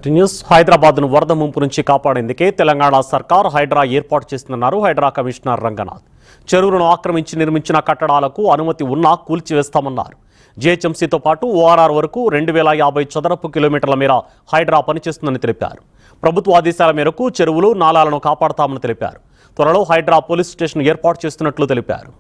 news Hyderabad ను వరద ముంపు నుంచి కాపాడేందుకే తెలంగాణ సర్కార్ హైడ్రా ఏర్పాటు చేస్తుందన్నారు హైడ్రా కమిషనర్ రంగనాథ్ చెరువులను ఆక్రమించి నిర్మించిన కట్టడాలకు అనుమతి ఉన్నా కూల్చివేస్తామన్నారు జీహెచ్ఎంసీతో పాటు ఓఆర్ఆర్ వరకు రెండు వేల యాభై చదరపు కిలోమీటర్ల మేర హైడ్రా పనిచేస్తుందని తెలిపారు ప్రభుత్వ ఆదేశాల మేరకు చెరువులు నాలాలను కాపాడతామని తెలిపారు త్వరలో హైడ్రా పోలీస్ స్టేషన్ ఏర్పాటు చేస్తున్నట్లు తెలిపారు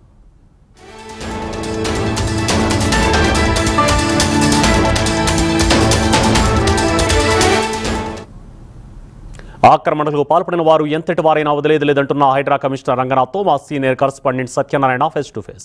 ఆక్రమణలకు పాల్పడిన వారు ఎంతటి వారైనా వదిలేదు లేదంటున్న హైడ్రా కమిషనర్ రంగనాథ్తో మా senior correspondent Satyanarayana face to face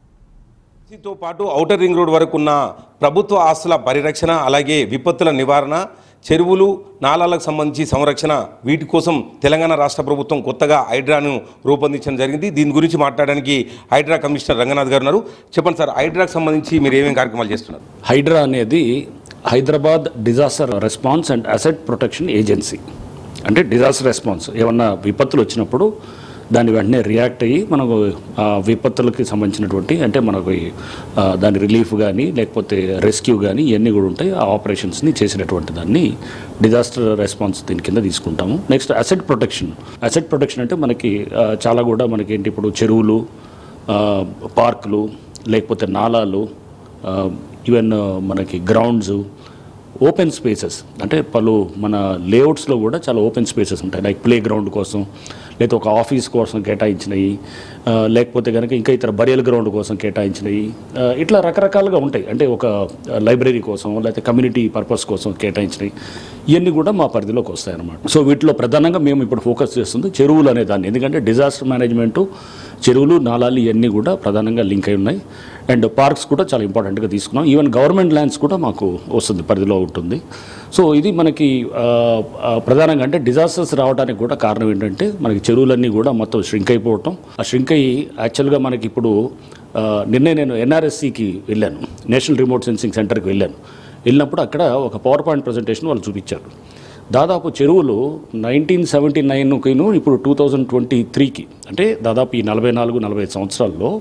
తో పాటు ఔటర్ రింగ్ రోడ్ వరకు ఉన్న ప్రభుత్వ ఆస్తుల పరిరక్షణ అలాగే విపత్తుల నివారణ చెరువులు నాలాలకు సంబంధించి సంరక్షణ వీటి కోసం తెలంగాణ రాష్ట్ర ప్రభుత్వం కొత్తగా హైడ్రాను రూపొందించడం జరిగింది దీని గురించి మాట్లాడడానికి హైడ్రా కమిషనర్ రంగనాథ్ గారు ఉన్నారు చెప్పండి సార్ హైడ్రాకు సంబంధించి మీరు ఏమేమి కార్యక్రమాలు చేస్తున్నారు హైడ్రా అనేది Hyderabad disaster response and asset protection agency అంటే డిజాస్టర్ రెస్పాన్స్ ఏమన్నా విపత్తులు వచ్చినప్పుడు దాన్ని వెంటనే రియాక్ట్ అయ్యి మనకు ఆ విపత్తులకి సంబంధించినటువంటి అంటే మనకు ఈ, ఆ, దాని రిలీఫ్ కానీ లేకపోతే రెస్క్యూ కానీ ఇవన్నీ కూడా ఉంటాయి ఆ ఆపరేషన్స్ని చేసినటువంటి దాన్ని డిజాస్టర్ రెస్పాన్స్ దీని కింద తీసుకుంటాము next asset protection asset protection అంటే మనకి ఆ, చాలా కూడా మనకి ఏంటి ఇప్పుడు చెరువులు ఆ, పార్కులు లేకపోతే నాలాలు ఈవెన్ మనకి గ్రౌండ్స్ ఓపెన్ స్పేసెస్ అంటే పలు మన లేఅవుట్స్లో కూడా చాలా ఓపెన్ స్పేసెస్ ఉంటాయి లైక్ ప్లే గ్రౌండ్ కోసం లేకపోతే ఒక ఆఫీస్ కోసం కేటాయించినవి ఆ, లేకపోతే కనుక ఇంకా ఇతర బరియల్ గ్రౌండ్ కోసం కేటాయించినవి ఆ, ఇట్లా రకరకాలుగా ఉంటాయి అంటే ఒక లైబ్రరీ కోసం లేకపోతే కమ్యూనిటీ పర్పస్ కోసం కేటాయించినవి ఇవన్నీ కూడా మా పరిధిలోకి వస్తాయి అన్నమాట సో వీటిలో ప్రధానంగా మేము ఇప్పుడు ఫోకస్ చేస్తుంది చెరువులు అనే దాన్ని ఎందుకంటే డిజాస్టర్ మేనేజ్మెంటు చెరువులు నాలాలు ఇవన్నీ కూడా ప్రధానంగా లింక్ అయి ఉన్నాయి అండ్ పార్క్స్ కూడా చాలా ఇంపార్టెంట్గా తీసుకున్నాం ఈవెన్ గవర్నమెంట్ ల్యాండ్స్ కూడా మాకు వస్తుంది పరిధిలో ఉంటుంది సో ఇది మనకి ఆ, ఆ, ప్రధానంగా అంటే డిజాస్టర్స్ రావడానికి కూడా కారణం ఏంటంటే మనకి చెరువులన్నీ కూడా మొత్తం ష్రింక్ అయిపోవటం ఆ ష్రింక్ అయ్యి యాక్చువల్గా మనకి ఇప్పుడు ఆ, నిన్నే నేను ఎన్ఆర్ఎస్సికి వెళ్ళాను నేషనల్ రిమోట్ సెన్సింగ్ సెంటర్కి వెళ్ళాను వెళ్ళినప్పుడు అక్కడ ఒక పవర్ పాయింట్ ప్రజెంటేషన్ వాళ్ళు చూపించారు దాదాపు చెరువులు నైన్టీన్ సెవెంటీ నైన్కిను ఇప్పుడు టూ థౌజండ్ ట్వంటీ త్రీకి అంటే దాదాపు ఈ నలభై నాలుగు నలభై ఐదు సంవత్సరాల్లో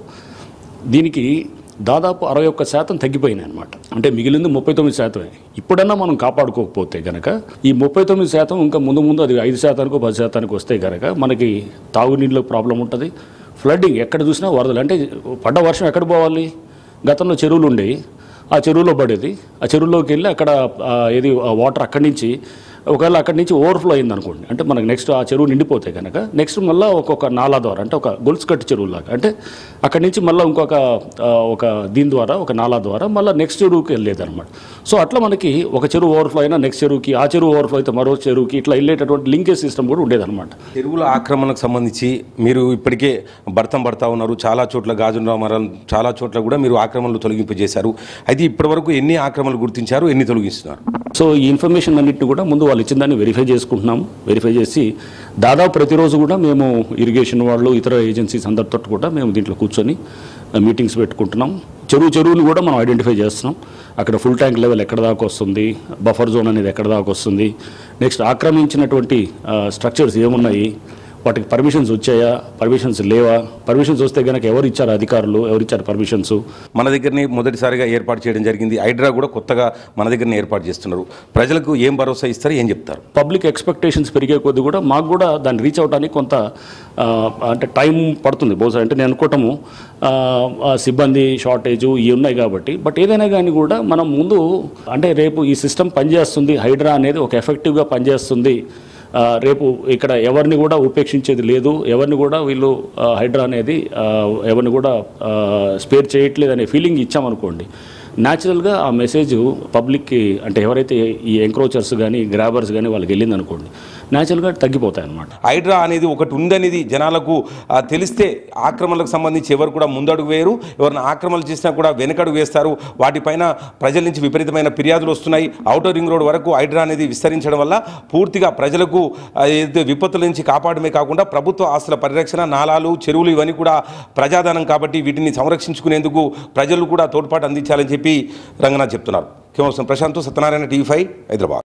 దీనికి దాదాపు అరవై ఒక్క శాతం తగ్గిపోయినాయి అనమాట అంటే మిగిలింది ముప్పై తొమ్మిది శాతమే ఇప్పుడన్నా మనం కాపాడుకోకపోతే గనక ఈ ముప్పై తొమ్మిది శాతం ఇంకా ముందు ముందు అది ఐదు శాతానికో పది శాతానికి వస్తే గనక మనకి తాగునీళ్ళలో ప్రాబ్లం ఉంటుంది ఫ్లడ్డింగ్ ఎక్కడ చూసినా వరదలు అంటే పడ్డ వర్షం ఎక్కడ పోవాలి గతంలో చెరువులు ఉండేవి ఆ చెరువులో పడేది ఆ చెరువులోకి వెళ్ళి అక్కడ ఆ, ఏది ఆ వాటర్ అక్కడి నుంచి ఒకవేళ అక్కడి నుంచి ఓవర్ఫ్లో అయింది అనుకోండి అంటే మనకి నెక్స్ట్ ఆ చెరువు నిండిపోతే కనుక నెక్స్ట్ మళ్ళీ ఒక్కొక్క నాలా ద్వారా అంటే ఒక గొలుసు కట్టు చెరువులాగా అంటే అక్కడి నుంచి మళ్ళీ ఇంకొక ఆ, ఒక దీని ద్వారా ఒక నాలా ద్వారా మళ్ళీ నెక్స్ట్ చెరువుకి వెళ్ళేది అనమాట సో అట్లా మనకి ఒక చెరువు ఓవర్ఫ్లో అయినా నెక్స్ట్ చెరువుకి ఆ చెరువు ఓవర్ఫ్లో అయితే మరో చెరువుకి ఇట్లా వెళ్ళేటటువంటి లింకేజ్ సిస్టమ్ కూడా ఉండేదన్నమాట చెరువుల ఆక్రమణకు సంబంధించి మీరు ఇప్పటికే భర్తం పడతా ఉన్నారు చాలా చోట్ల గాజుల రామారావు చాలా చోట్ల కూడా మీరు ఆక్రమణలు తొలగింపు చేశారు అయితే ఇప్పటివరకు ఎన్ని ఆక్రమణలు గుర్తించారు ఎన్ని తొలగిస్తున్నారు సో ఈ ఇన్ఫర్మేషన్ అన్నింటిని కూడా ముందు వాళ్ళు ఇచ్చిన దాన్ని వెరిఫై చేసుకుంటున్నాం వెరిఫై చేసి దాదాపు ప్రతిరోజు కూడా మేము ఇరిగేషన్ వాళ్ళు ఇతర ఏజెన్సీస్ అందరితో కూడా మేము దీంట్లో కూర్చొని మీటింగ్స్ పెట్టుకుంటున్నాం చెరువు చెరువులు కూడా మనం ఐడెంటిఫై చేస్తున్నాం అక్కడ ఫుల్ ట్యాంక్ లెవెల్ ఎక్కడ దాకా వస్తుంది బఫర్ జోన్ అనేది ఎక్కడ దాకా వస్తుంది నెక్స్ట్ ఆక్రమించినటువంటి స్ట్రక్చర్స్ ఏమున్నాయి వాటికి పర్మిషన్స్ వచ్చాయా పర్మిషన్స్ లేవా పర్మిషన్స్ వస్తే కనుక ఎవరు ఇచ్చారు అధికారులు ఎవరు ఇచ్చారు పర్మిషన్స్ మన దగ్గరనే మొదటిసారిగా ఏర్పాటు చేయడం జరిగింది హైడ్రా కూడా కొత్తగా మన దగ్గరనే ఏర్పాటు చేస్తున్నారు ప్రజలకు ఏం భరోసా ఇస్తారు ఏం చెప్తారు పబ్లిక్ ఎక్స్పెక్టేషన్స్ పెరిగే కొద్దీ కూడా మాకు కూడా దాన్ని రీచ్ అవడానికి కొంత ఆ, అంటే టైం పడుతుంది బహుశా అంటే నేను అనుకోవటము ఆ, ఆ సిబ్బంది షార్టేజ్ ఇవి ఉన్నాయి కాబట్టి బట్ ఏదైనా కానీ కూడా మనం ముందు అంటే రేపు ఈ సిస్టమ్ పనిచేస్తుంది హైడ్రా అనేది ఒక ఎఫెక్టివ్గా పనిచేస్తుంది ఆ, రేపు ఇక్కడ ఎవరిని కూడా ఉపేక్షించేది లేదు ఎవరిని కూడా వీళ్ళు ఆ, హైడ్రా అనేది ఆ, ఎవరిని కూడా స్పేర్ చేయట్లేదు అనే ఫీలింగ్ ఇచ్చామనుకోండి న్యాచురల్గా ఆ మెసేజ్ పబ్లిక్కి అంటే ఎవరైతే ఈ ఎంక్రోచర్స్ కానీ గ్రాబర్స్ కానీ వాళ్ళకి వెళ్ళింది అనుకోండి న్యాచురల్గా తగ్గిపోతాయి అన్నమాట హైడ్రా అనేది ఒకటి ఉందనేది జనాలకు ఆ, తెలిస్తే ఆక్రమణలకు సంబంధించి ఎవరు కూడా ముందడుగు వేయరు ఎవరిని ఆక్రమణలు చేసినా కూడా వెనకడుగు వేస్తారు వాటిపైన ప్రజల నుంచి విపరీతమైన ఫిర్యాదులు వస్తున్నాయి ఔటర్ రింగ్ రోడ్ వరకు హైడ్రా అనేది విస్తరించడం వల్ల పూర్తిగా ప్రజలకు ఆ, ఏదైతే విపత్తుల నుంచి కాపాడమే కాకుండా ప్రభుత్వ ఆస్తుల పరిరక్షణ నాలాలు చెరువులు ఇవన్నీ కూడా ప్రజాధనం కాబట్టి వీటిని సంరక్షించుకునేందుకు ప్రజలు కూడా తోడ్పాటు అందించాలని చెప్పి రంగనాథ్ చెప్తున్నారు కేవలం ప్రశాంత్ సత్యనారాయణ టీవీ ఫైవ్ హైదరాబాద్